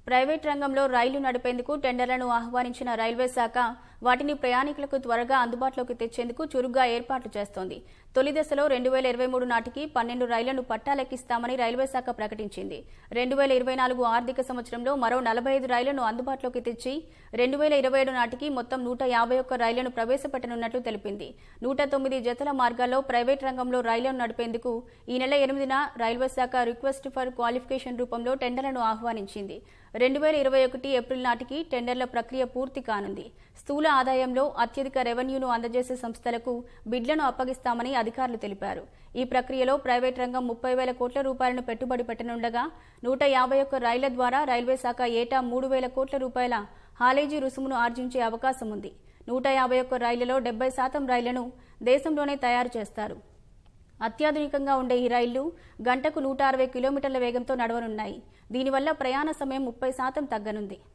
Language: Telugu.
ప్రైవేట్ రంగంలో రైళ్లు నడిపేందుకు టెండర్లను ఆహ్వానించిన రైల్వే శాఖ వాటిని ప్రయాణికులకు త్వరగా అందుబాటులోకి తెచ్చేందుకు చురుగ్గా ఏర్పాట్లు చేస్తోంది తొలి దశలో రెండు వేల ఇరవై మూడు నాటికి పన్నెండు రైళ్లను పట్టాలెక్కిస్తామని రైల్వే శాఖ ప్రకటించింది రెండు వేల ఇరవై నాలుగు ఆర్థిక సంవత్సరంలో మరో నలభై ఐదు రైళ్లను అందుబాటులోకి తెచ్చి రెండు వేల ఇరవై ఏడు నాటికి మొత్తం నూట యాభై ఒక్క రైళ్లను ప్రవేశపెట్టనున్నట్లు తెలిపింది నూట తొమ్మిది జతల మార్గాల్లో ప్రైవేట్ రంగంలో రైళ్లను నడిపేందుకు ఈ నెల ఎనిమిదిన రైల్వే శాఖ రిక్వెస్ట్ ఫర్ క్వాలిఫికేషన్ రూపంలో టెండర్లను ఆహ్వానించింది రెండు వేల ఇరవై ఒకటి ఏప్రిల్ నాటికి టెండర్ల ప్రక్రియ పూర్తి కానుంది స్థూల ఆదాయంలో అత్యధిక రెవెన్యూను అందజేసే సంస్థలకు బిడ్లను అప్పగిస్తామని అధికారులు తెలిపారు ఈ ప్రక్రియలో ప్రైవేట్ రంగం ముప్పై వేల కోట్ల రూపాయలను పెట్టుబడి పెట్టనుండగా నూట యాభై ఒక్క రైళ్ల ద్వారా రైల్వే శాఖ ఏటా మూడు వేల కోట్ల రూపాయల హాలేజీ రుసుమును ఆర్జించే అవకాశం ఉంది నూట యాభై ఒక్క రైళ్లలో డెబ్బై శాతం రైళ్లను దేశంలోనే తయారు చేస్తారు అత్యాధునికంగా ఉండే ఈ రైళ్లు గంటకు నూట అరవై కిలోమీటర్ల వేగంతో నడవనున్నాయి దీనివల్ల ప్రయాణ సమయం ముప్పై శాతం తగ్గనుంది